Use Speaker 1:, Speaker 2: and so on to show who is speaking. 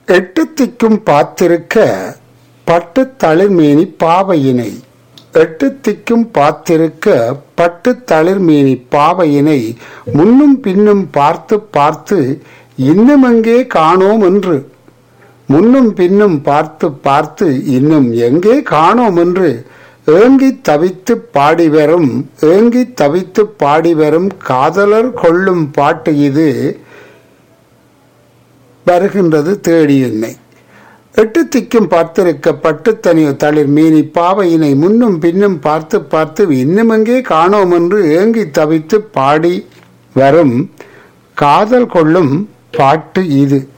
Speaker 1: எட்டு திக்கும் பார்த்திருக்க பட்டு தளிர்மேனி பாவையினை எட்டு திக்கும் பார்த்திருக்க பட்டு தளிர்மேனி பாவையினை முன்னும் பின்னும் பார்த்து பார்த்து இன்னும் எங்கே காணோம் என்று முன்னும் பின்னும் பார்த்து பார்த்து இன்னும் எங்கே காணோம் என்று ஏங்கி தவித்து பாடி வரும் ஏங்கி தவித்து பாடி வரும் காதலர் கொள்ளும் பாட்டு இது வருகின்றது தேடி என்னை எட்டு திக்கும் பார்த்திருக்க பட்டு தனி தளிர் மீனி பாவையினை முன்னும் பின்னும் பார்த்து பார்த்து இன்னும் எங்கே காணோம் என்று ஏங்கி தவித்து பாடி வரும் காதல் கொள்ளும் பாட்டு இது